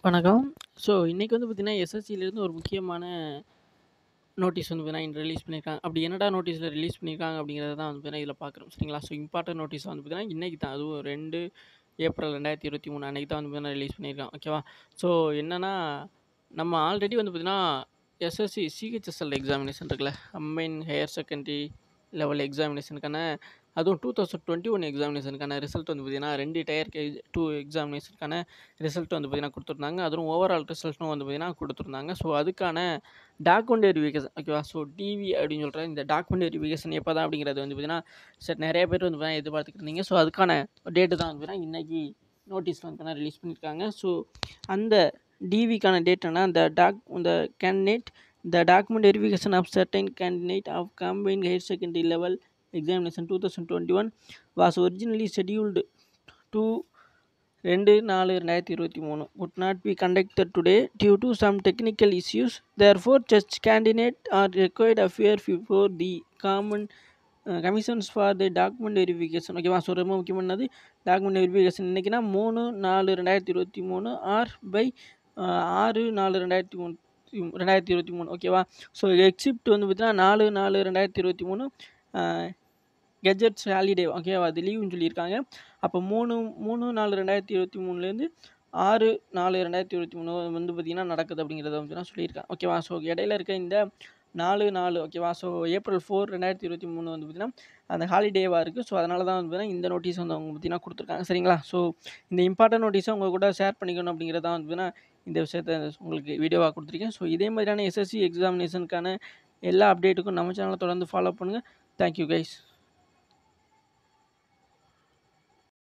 வணக்கம். ஸோ இன்னைக்கு வந்து பார்த்தீங்கன்னா, எஸ்எஸ்சிலேருந்து ஒரு முக்கியமான நோட்டீஸ் வந்து பார்த்தீங்கன்னா, ரிலீஸ் பண்ணியிருக்காங்க. அப்படி என்னடா நோட்டீஸ்ல ரிலீஸ் பண்ணியிருக்காங்க அப்படிங்கிறத தான் வந்து பார்த்தீங்கன்னா, இதில பார்க்குறோம். சரிங்களா? ஸோ இம்பார்ட்டன்ட் நோட்டீஸ் வந்து பார்த்தீங்கன்னா, இன்னைக்கு தான். அதுவும் 2 ஏப்ரல் 2023 அன்னைக்கு தான் வந்து பார்த்தீங்கன்னா, ரிலீஸ் பண்ணியிருக்காங்க. ஓகேவா? ஸோ என்னன்னா, நம்ம ஆல்ரெடி வந்து பார்த்தீங்கன்னா, எஸ்எஸ்சி சிஹெச்எஸ்எல் எக்ஸாமினேஷன் இருக்குல்ல, கம்பைன் ஹையர் செகண்டரி லெவல் எக்ஸாமினேஷனுக்கான அதுவும் 2021 எக்ஸாமினேஷனுக்கான ரிசல்ட் வந்து பார்த்தீங்கன்னா, 2 டயர் கே 2 எக்ஸாமினேஷனுக்கான ரிசல்ட் வந்து பார்த்தீங்கன்னா குடுத்துருந்தாங்க. அதுவும் ஓவரால் ரிசல்ட்டும் வந்து பார்த்தீங்கன்னா குடுத்துருந்தாங்க. ஸோ அதுக்கான டாக்குமெண்ட் வெரிஃபிகேஷன் ஓகேவா? ஸோ டிவி அப்படின்னு சொல்ற இந்த டாக்குமெண்ட் வெரிஃபிகேஷன் எப்போ தான் அப்படிங்கிறது வந்து பார்த்தீங்கன்னா, சரி நெறைய பேர் வந்து பார்த்தீங்கன்னா எதிர்பார்த்துட்டு இருந்தீங்க. ஸோ அதுக்கான டேட்டு தான் வந்து பார்த்தீங்கன்னா, இன்னைக்கு நோட்டீஸ் வந்து பார்த்தீங்கன்னா ரிலீஸ் பண்ணியிருக்காங்க. ஸோ அந்த டிவிக்கான டேட் என்னன்னா, the doc the candidate the document verification of certain candidate of combined higher secondary level examination 2021 was originally scheduled to 2/4/2023 would not be conducted today due to some technical issues. Therefore, such candidates are required to appear before the common uh, commissions for the document verification. ஓகேவா? So ரொம்ப முக்கியமானது document verification இன்னைக்குன்னா 3/4/2023 or by uh 6/4/2023 2023 ஓகேவா? So எக்ஸிப்ட் வந்து பார்த்தீங்கன்னா, 4/4/2023 அ gadgets holiday ஓகேவா? அது லீவுன்னு சொல்லியிருக்காங்க. அப்போ 3 3/4/2023லேருந்து 6/4/2023 வந்து பார்த்தீங்கன்னா, நடக்குது அப்படிங்கிறத வந்து நான் சொல்லியிருக்கேன். ஓகேவா? ஸோ இடையில இருக்க இந்த 4 4 ஓகேவா? ஸோ ஏப்ரல் 4 2023 வந்து பார்த்தீங்கன்னா, அந்த ஹாலிடேவா இருக்கு. ஸோ அதனால தான் வந்து பார்த்தீங்கன்னா, இந்த நோட்டீஸ் வந்து அவங்க பார்த்தீங்கன்னா குடுத்துருக்காங்க. சரிங்களா? ஸோ இந்த இம்பார்ட்டன்ட் நோட்டீஸ உங்க கூட ஷேர் பண்ணிக்கணும் அப்படிங்கிறது தான் வந்து பார்த்தீங்கன்னா, இந்த விஷயத்த உங்களுக்கு வீடியோவா குடுத்துருக்கேன். ஸோ இதே மாதிரியான எஸ்எஸ்சி எக்ஸாமினேஷனுக்கான எல்லா அப்டேட்டுக்கும் நம்ம சேனல தொடர்ந்து ஃபாலோ பண்ணுங்க. Thank you guys.